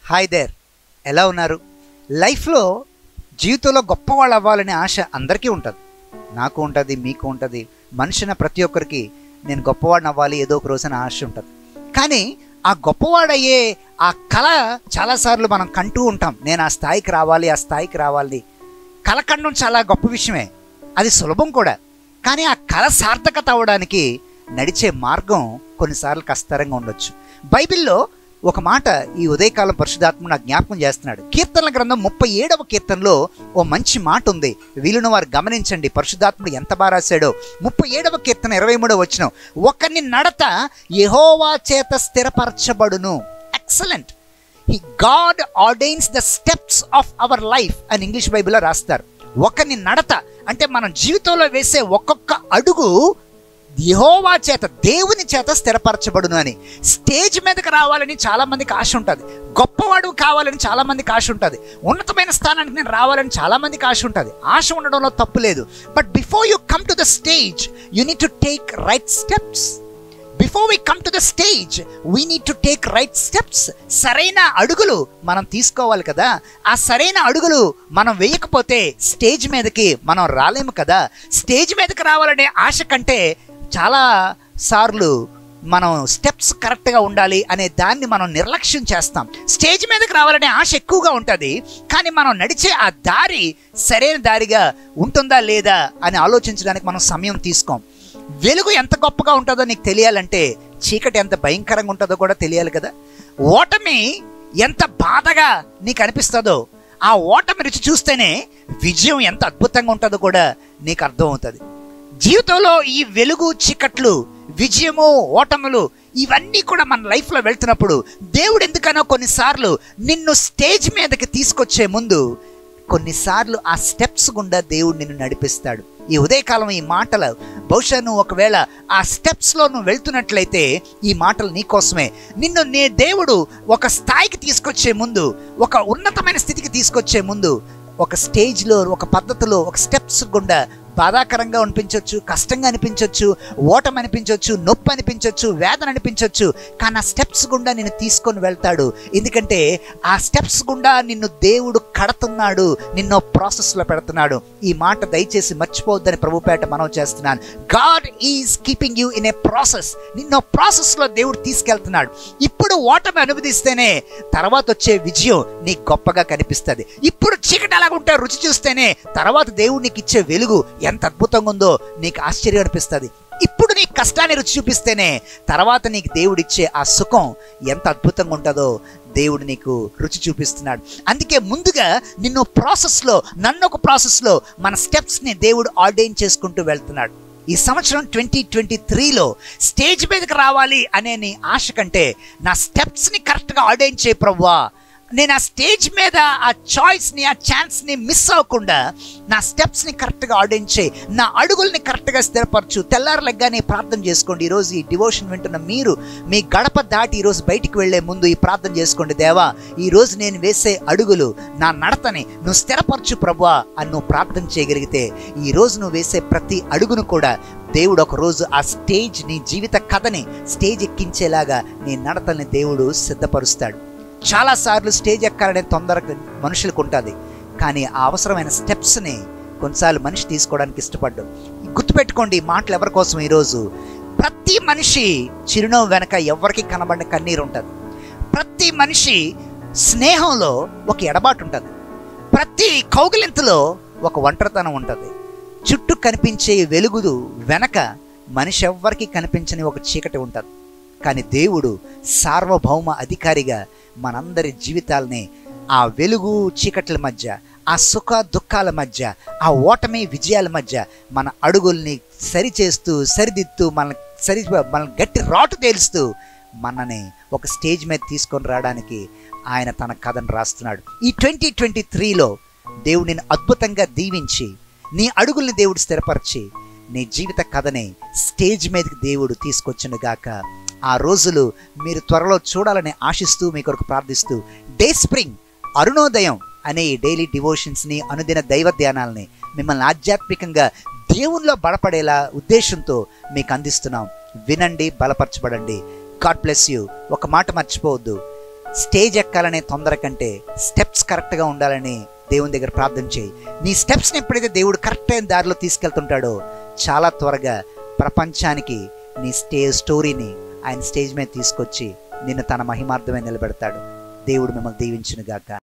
hi there ఎలా ఉన్నారు లైఫ్లో జీవితంలో గొప్పవాళ్ళు అవ్వాలనే ఆశ అందరికీ ఉంటుంది నాకు ఉంటుంది మీకు ఉంటుంది మనిషిన ప్రతి ఒక్కరికి నేను గొప్పవాడిని అవ్వాలి ఏదో ఒక రోజున ఆశ ఉంటుంది కానీ ఆ గొప్పవాడయ్యే ఆ కళ చాలాసార్లు మనం కంటూ ఉంటాం నేను ఆ స్థాయికి రావాలి ఆ స్థాయికి రావాలి కళ కండం చాలా గొప్ప విషయమే అది సులభం కూడా కానీ ఆ కళ సార్థకత అవడానికి నడిచే మార్గం కొన్నిసార్లు కష్టతరంగా ఉండొచ్చు బైబిల్లో ఒక మాట ఈ ఉదయకాలం పరిశుధాత్మ నాకు జ్ఞాపకం చేస్తున్నాడు కీర్తనల గ్రంథం ముప్పై ఏడవ కీర్తనలో ఓ మంచి మాట ఉంది వీళ్ళను వారు గమనించండి పరిశుధాత్ముడు ఎంత బాగా రాశాడో ముప్పై ఏడవ కీర్తన ఇరవై మూడవ వచ్చిన ఒకరిని నడత యెహోవా చేత స్థిరపరచబడును excellent he God ordains the steps of our life అని ఇంగ్లీష్ బైబిల్లో రాస్తారు ఒకరిని నడత అంటే మనం జీవితంలో వేసే ఒక్కొక్క అడుగు యహోవా చేత దేవుని చేత స్థిరపరచబడును అని స్టేజ్ మీదకి రావాలని చాలా మందికి ఆశ ఉంటుంది గొప్పవాడు కావాలని చాలా మందికి ఆశ ఉంటుంది ఉన్నతమైన స్థానానికి నేను రావాలని చాలా మందికి ఆశ ఉంటుంది ఆశ ఉండడంలో తప్పు లేదు but before you come to the stage you need to take right steps before we come to the stage we need to take right steps సరైన అడుగులు మనం తీసుకోవాలి కదా ఆ సరైన అడుగులు మనం వేయకపోతే స్టేజ్ మీదకి మనం రాలేము కదా స్టేజ్ మీదకి రావాలనే ఆశ కంటే చాలా సార్లు మనం స్టెప్స్ కరెక్ట్గా ఉండాలి అనే దాన్ని మనం నిర్లక్ష్యం చేస్తాం స్టేజ్ మీదకి రావాలనే ఆశ ఎక్కువగా ఉంటుంది కానీ మనం నడిచే ఆ దారి సరైన దారిగా ఉంటుందా లేదా అని ఆలోచించడానికి మనం సమయం తీసుకోం వెలుగు ఎంత గొప్పగా ఉంటుందో నీకు తెలియాలంటే చీకటి ఎంత భయంకరంగా ఉంటుందో కూడా తెలియాలి కదా ఓటమి ఎంత బాధగా నీకు అనిపిస్తుందో ఆ ఓటమి రుచి చూస్తేనే విజయం ఎంత అద్భుతంగా ఉంటుందో కూడా నీకు అర్థమవుతుంది జీవితంలో ఈ వెలుగు చీకట్లు విజయము ఓటములు ఇవన్నీ కూడా మన లైఫ్లో వెళ్తున్నప్పుడు దేవుడు ఎందుకనో కొన్నిసార్లు నిన్ను స్టేజ్ మీదకి తీసుకొచ్చే ముందు కొన్నిసార్లు ఆ స్టెప్స్ గుండా దేవుడు నిన్ను నడిపిస్తాడు ఈ ఉదయకాలం ఈ మాటలు బహుశా నువ్వు ఒకవేళ ఆ స్టెప్స్లో నువ్వు వెళ్తున్నట్లయితే ఈ మాటలు నీకోసమే నిన్ను నే దేవుడు ఒక స్థాయికి తీసుకొచ్చే ముందు ఒక ఉన్నతమైన స్థితికి తీసుకొచ్చే ముందు ఒక స్టేజ్లో ఒక పద్ధతిలో ఒక స్టెప్స్ గుండా బాధాకరంగా అనిపించవచ్చు కష్టంగా అనిపించవచ్చు ఓటం అనిపించవచ్చు నొప్పి అనిపించవచ్చు వేదన అనిపించవచ్చు కానీ ఆ స్టెప్స్ గుండా నిన్ను తీసుకొని వెళ్తాడు ఎందుకంటే ఆ స్టెప్స్ గుండా నిన్ను దేవుడు కడుతున్నాడు నిన్నో ప్రాసెస్లో పెడుతున్నాడు ఈ మాట దయచేసి మర్చిపోవద్దని ప్రభుపేట మనం చేస్తున్నాను God is keeping you in a process నిన్నో ప్రాసెస్లో దేవుడు తీసుకెళ్తున్నాడు ఇప్పుడు ఓటమి అనువదిస్తేనే తర్వాత వచ్చే విజయం నీకు గొప్పగా కనిపిస్తుంది ఇప్పుడు చీకటి అలాగుంటే రుచి చూస్తేనే తర్వాత దేవుడు నీకు ఇచ్చే వెలుగు ఎంత అద్భుతంగా ఉందో నీకు ఆశ్చర్యం అనిపిస్తుంది ఇప్పుడు నీ కష్టాన్ని రుచి చూపిస్తేనే తర్వాత నీకు దేవుడు ఇచ్చే ఆ సుఖం ఎంత అద్భుతంగా ఉంటుందో దేవుడు నీకు రుచి చూపిస్తున్నాడు అందుకే ముందుగా నిన్ను ప్రాసెస్లో నన్ను ఒక ప్రాసెస్లో మన స్టెప్స్ని దేవుడు ఆర్డైన్ చేసుకుంటూ వెళ్తున్నాడు ఈ సంవత్సరం ట్వంటీ ట్వంటీ త్రీలో స్టేజ్ మీదకి రావాలి అనే నీ ఆశ కంటే నా స్టెప్స్ని కరెక్ట్గా ఆర్డైన్ చేయ ప్రవ్వా నేను ఆ స్టేజ్ మీద ఆ చాయిస్ని ఆ ఛాన్స్ని మిస్ అవ్వకుండా నా స్టెప్స్ని కరెక్ట్గా ఆడించే నా అడుగుల్ని కరెక్ట్గా స్థిరపరచు తెల్లారలగ్గానే ప్రార్థన చేసుకోండి ఈరోజు ఈ డివోషన్ వింటున్న మీరు మీ గడప దాటి ఈరోజు బయటికి వెళ్లే ముందు ఈ ప్రార్థన చేసుకోండి దేవా ఈరోజు నేను వేసే అడుగులు నా నడతని నువ్వు స్థిరపరచు ప్రభా అని నువ్వు ప్రార్థన చేయగలిగితే ఈరోజు నువ్వు వేసే ప్రతి అడుగును కూడా దేవుడు ఒక రోజు ఆ స్టేజ్ నీ జీవిత కథని స్టేజ్ ఎక్కించేలాగా నీ నడతల్ని దేవుడు సిద్ధపరుస్తాడు చాలాసార్లు స్టేజ్ ఎక్కాలనే తొందర మనుషులకు ఉంటుంది కానీ ఆ అవసరమైన స్టెప్స్ని కొన్నిసార్లు మనిషి తీసుకోవడానికి ఇష్టపడ్డు గుర్తుపెట్టుకోండి ఈ మాటలు ఎవరి కోసం ఈరోజు ప్రతి మనిషి చిరునవ్వు వెనక ఎవరికి కనబడిన కన్నీరు ఉంటుంది ప్రతి మనిషి స్నేహంలో ఒక ఎడబాటు ఉంటుంది ప్రతి కౌగిలింతలో ఒక ఒంటరితనం ఉంటుంది చుట్టూ కనిపించే వెలుగుదు వెనక మనిషి ఎవ్వరికి కనిపించని ఒక చీకటి ఉంటుంది కానీ దేవుడు సార్వభౌమ అధికారిగా మనందరి జీవితాల్ని ఆ వెలుగు చీకట్ల మధ్య ఆ సుఖ దుఃఖాల మధ్య ఆ ఓటమి విజయాల మధ్య మన అడుగుల్ని సరిచేస్తూ సరిదిద్దుతూ మన సరి మన గట్టి రాటు తేలుస్తూ మనని ఒక స్టేజ్ మీద తీసుకొని రావడానికి ఆయన తన కథను రాస్తున్నాడు ఈ ట్వంటీ ట్వంటీ త్రీలో దేవుడిని అద్భుతంగా దీవించి నీ అడుగుల్ని దేవుడు స్థిరపరిచి నీ జీవిత కథని స్టేజ్ మీదకి దేవుడు తీసుకొచ్చును గాక ఆ రోజులు మీరు త్వరలో చూడాలని ఆశిస్తూ మీ కొరకు ప్రార్థిస్తూ డే స్ప్రింగ్ అరుణోదయం అనే ఈ డైలీ డివోషన్స్ని అనుదిన దైవ ధ్యానాలని మిమ్మల్ని ఆధ్యాత్మికంగా దేవునిలో బలపడేలా ఉద్దేశంతో మీకు అందిస్తున్నాం వినండి బలపరచబడండి గాడ్ బ్లెస్ యూ ఒక మాట మర్చిపోవద్దు స్టేజ్ ఎక్కాలనే తొందర కంటే స్టెప్స్ కరెక్ట్గా ఉండాలని దేవుని దగ్గర ప్రార్థన చేయి నీ స్టెప్స్ని ఎప్పుడైతే దేవుడు కరెక్ట్ అయిన దారిలో తీసుకెళ్తుంటాడో చాలా త్వరగా ప్రపంచానికి నీ స్టే స్టోరీని ఆయన స్టేజ్ మీద తీసుకొచ్చి నిన్ను తన మహిమార్థమే నిలబెడతాడు దేవుడు మిమ్మల్ని దీవించునుగాక